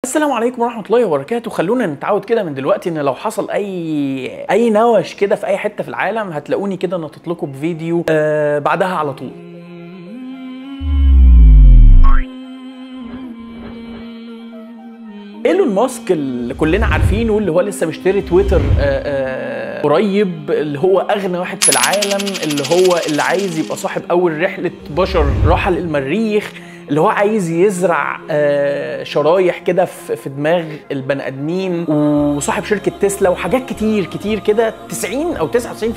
السلام عليكم ورحمه الله وبركاته خلونا نتعود كده من دلوقتي ان لو حصل اي اي نوش كده في اي حته في العالم هتلاقوني كده نطت لكم بفيديو آه بعدها على طول ايلون ماسك اللي كلنا عارفينه اللي هو لسه مشتري تويتر آه، آه، قريب اللي هو اغنى واحد في العالم اللي هو اللي عايز يبقى صاحب اول رحله بشر راحه للمريخ اللي هو عايز يزرع آه، شرايح كده في في دماغ البني ادمين وصاحب شركه تسلا وحاجات كتير كتير كده 90 او 99%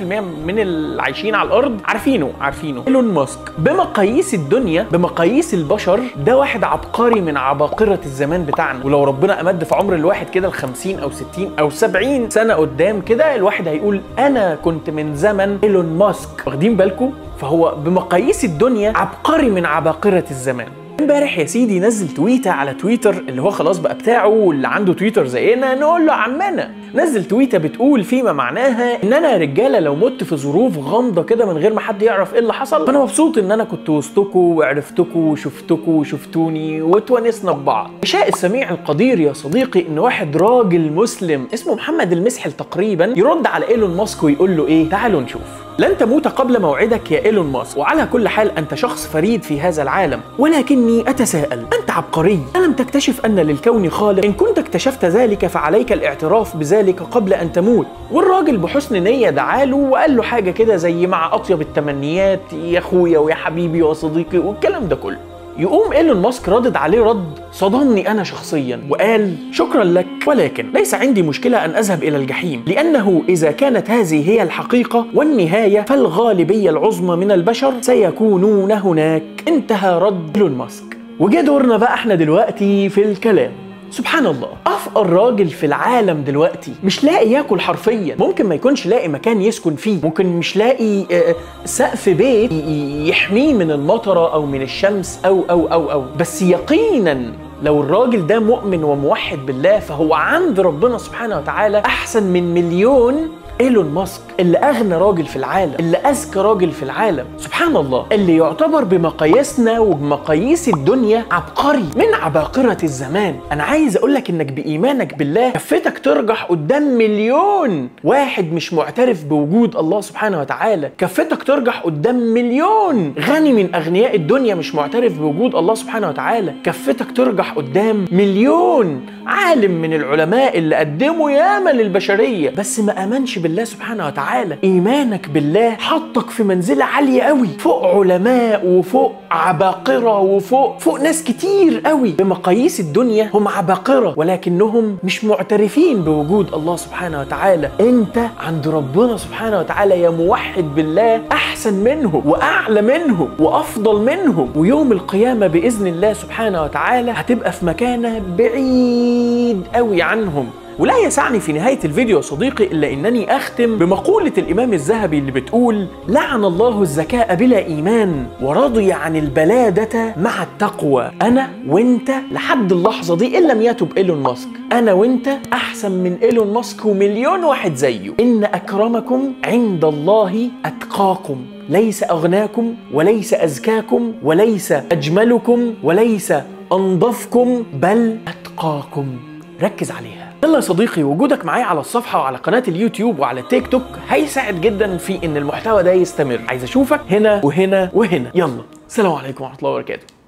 من اللي عايشين على الارض عارفينه عارفينه ايلون ماسك بمقاييس الدنيا بمقاييس البشر ده واحد عبقري من عباقره الزمان بتاعنا ولو ربنا امد في عمر الواحد كده ل 50 او 60 او 70 سنه قدام كده الواحد هيقول انا كنت من زمن ايلون ماسك واخدين بالكم فهو بمقاييس الدنيا عبقري من عباقره الزمان امبارح يا سيدي نزل تويته على تويتر اللي هو خلاص بقى بتاعه واللي عنده تويتر زينا نقول له عمنا نزل تويته بتقول فيما معناها ان انا يا رجاله لو مت في ظروف غامضه كده من غير ما حد يعرف ايه اللي حصل فانا مبسوط ان انا كنت وسطكم وعرفتكم وشفتكم وشفتوني وتونسنا ببعض شاء السميع القدير يا صديقي ان واحد راجل مسلم اسمه محمد المسحل تقريبا يرد على ايلون ماسك ويقول له ايه تعالوا نشوف لن تموت قبل موعدك يا ايلون ماسك وعلى كل حال انت شخص فريد في هذا العالم ولكني اتساءل انت عبقري الم تكتشف ان للكون خالق ان كنت اكتشفت ذلك فعليك الاعتراف بذلك قبل ان تموت والراجل بحسن نيه دعاله وقال له حاجه كده زي مع اطيب التمنيات يا اخويا ويا حبيبي وصديقي والكلام ده كله يقوم ايلون ماسك ردد عليه رد صدمني انا شخصيا وقال شكرا لك ولكن ليس عندي مشكله ان اذهب الى الجحيم لانه اذا كانت هذه هي الحقيقه والنهايه فالغالبيه العظمى من البشر سيكونون هناك انتهى رد ايلون ماسك وجه دورنا بقى احنا دلوقتي في الكلام سبحان الله افقر راجل في العالم دلوقتي مش لاقي ياكل حرفيا ممكن ما يكونش لاقي مكان يسكن فيه ممكن مش لاقي آه، سقف بيت ي- يحميه من المطره او من الشمس او او او او بس يقينا لو الراجل ده مؤمن وموحد بالله فهو عند ربنا سبحانه وتعالى احسن من مليون ايلون ماسك اللي اغنى راجل في العالم اللي اذكى راجل في العالم سبحان الله اللي يعتبر بمقاييسنا وبمقاييس الدنيا عبقري من عباقرة الزمان انا عايز اقول لك انك بايمانك بالله كفتك ترجح قدام مليون واحد مش معترف بوجود الله سبحانه وتعالى كفتك ترجح قدام مليون غني من اغنياء الدنيا مش معترف بوجود الله سبحانه وتعالى كفتك ترجح قدام مليون عالم من العلماء اللي قدموا ياما للبشريه بس ما امنش بالله سبحانه وتعالى ايمانك بالله حطك في منزله عاليه قوي فوق علماء وفوق عباقره وفوق فوق ناس كتير قوي بمقاييس الدنيا هم عباقره ولكنهم مش معترفين بوجود الله سبحانه وتعالى انت عند ربنا سبحانه وتعالى يا موحد بالله احسن منهم واعلى منهم وافضل منهم ويوم القيامه باذن الله سبحانه وتعالى هتبقى في مكانه بعيد قوي عنهم ولا يسعني في نهاية الفيديو يا صديقي إلا إنني أختم بمقولة الإمام الذهبي اللي بتقول لعن الله الذكاء بلا إيمان ورضي عن البلادة مع التقوى أنا وإنت لحد اللحظة دي إن لم يتب إيلون ماسك أنا وإنت أحسن من إيلون ماسك ومليون واحد زيه إن أكرمكم عند الله أتقاكم ليس أغناكم وليس أزكاكم وليس أجملكم وليس أنظفكم بل أتقاكم ركز عليها يلا يا صديقي وجودك معايا على الصفحة وعلى قناة اليوتيوب وعلى تيك توك هيساعد جدا في ان المحتوى ده يستمر عايز اشوفك هنا وهنا وهنا يلا السلام عليكم ورحمة الله وبركاته